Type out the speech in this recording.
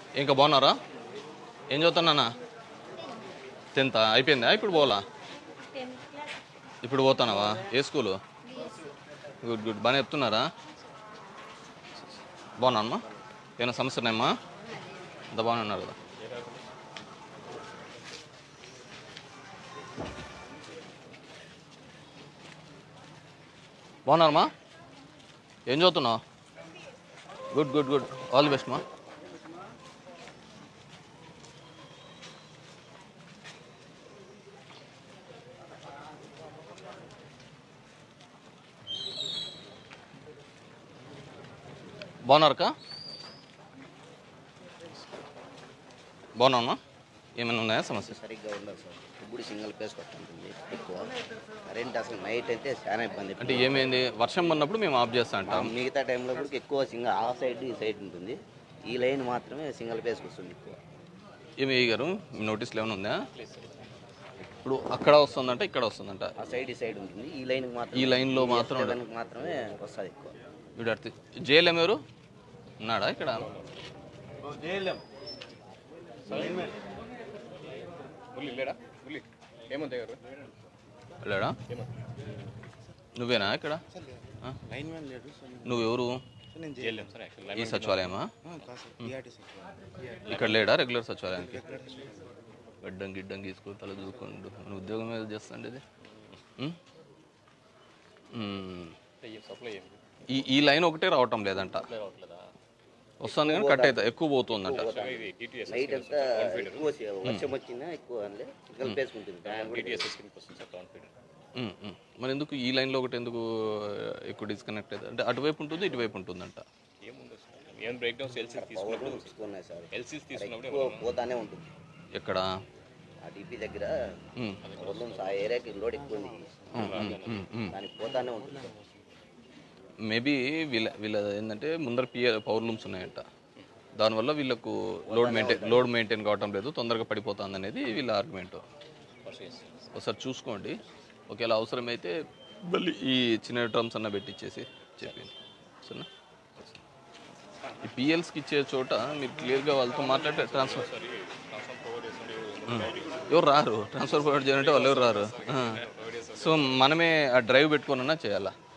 ఇంకా బాగున్నారా ఏం చదువుతున్నా టెన్త్ అయిపోయిందా ఇప్పుడు పోలా ఇప్పుడు పోతున్నావా ఏ స్కూలు గుడ్ గుడ్ బాగానే చెప్తున్నారా బాగున్నా అమ్మా ఏమైనా సమస్య ఉన్నాయమ్మా అంత బాగానే ఉన్నారు కదా బాగున్నారమ్మా ఏం చదువుతున్నావు good good good all the best మా బాగున్నారక్క బాగున్నామ్మా ఏమైనా ఉన్నాయా సమస్య సరిగ్గా ఉండదు సార్ ఇప్పుడు సింగిల్ పేస్ కొట్టుంటుంది ఎక్కువ కరెంట్ అసలు నైట్ అయితే చాలా ఇబ్బంది అంటే ఏమైంది వర్షం పడినప్పుడు మేము ఆఫ్ చేస్తా అంటాం మిగతా టైంలో కూడా ఎక్కువ సింగల్ ఆ సైడ్ ఈ సైడ్ ఉంటుంది ఈ లైన్ మాత్రమే సింగిల్ పేస్కి వస్తుంది ఎక్కువ ఏమి గారు మీ నోటీస్లో ఏమైనా ఉందా ఇప్పుడు అక్కడ వస్తుందంట ఇక్కడ వస్తుందంట ఆ సైడ్ ఈ సైడ్ ఉంటుంది ఈ లైన్ మాత్రం ఈ లైన్లో మాత్రం ఉండదు. లైన్కి మాత్రమే వస్తుంది ఎక్కువ వీడు అడితే జేఎల్ఎం ఎవరు ఉన్నాడా ఇక్కడ వెళ్ళాడా నువ్వేనా ఇక్కడ ఆ? లైన్ మ్యాన్ లేడు సో నువ్వెవరు నేను చేయలేం సార్ ఈ సచివాలయమా కాదు సార్ ఈఆర్టీ సార్ ఇక్కడ లేడా రెగ్యులర్ సచివాలయానికి గడ్డం గిడ్డం గీసుకుని తల చూసుకుంటూ మన ఉద్యోగం మీద చేస్తాండి ఇది ఉం? ఉం. ఈ ఈ లైన్ ఒకటే రావటం లేదంట వస్తుంది కానీ కట్ అవుతుంది ఎక్కువ పోతుందంట నైట్ అంతా ఎక్కువ సి- వర్షం వచ్చినా ఎక్కువ అంటే సింగిల్ పేస్ ఉంటుంది ఫ్యాన్ కూడా ఉం, ఉం. మరి ఎందుకు ఈ లైన్లో ఒకటి ఎందుకు ఎక్కువ డిస్కనెక్ట్ అవుతుంది అంటే అటువైపు ఉంటుంది ఇటువైపు ఉంటుందంట ఏం బ్రేక్ డౌన్స్ ఎల్సీ పవర్ తీసుకున్నాయి సార్ ఎల్సీస్ తీసుకున్నప్పుడు ఎక్కువ పోతానే ఉంటుంది ఎక్కడ ఆ డిపి దగ్గర ఉం. మొత్తం ఆ ఏరియాకి లోడ్ ఎక్కువ ఉంది ఉం, ఉం. దానికి పోతానే ఉంటుంది సార్ మేబీ వీళ్ళ వీళ్ళ ఏంటంటే ముందర పియర్ పవర్ లూమ్స్ ఉన్నాయంట దానివల్ల వీళ్ళకు లోడ్ మెయింటైన్ లోడ్ మెయింటైన్ కావటం లేదు తొందరగా పడిపోతుంది అనేది వీళ్ళ ఆర్గ్యుమెంట్ ఒకసారి చూసుకోండి ఒకవేళ అవసరమైతే మళ్ళీ ఈ చిన్న టర్మ్స్ అన్న పెట్టించేసి చెప్పింది సరేనా ఈ పిఎల్స్కి ఇచ్చే చోట మీరు క్లియర్గా వాళ్ళతో మాట్లాడితే ట్రాన్స్ఫర్ ఎవరు రారు ట్రాన్స్ఫర్ ప్రొవైడ్ చేయాలంటే వాళ్ళు ఎవరు రారు ఆ. సో మనమే ఆ డ్రైవ్ పెట్టుకోనన్నా చేయాలా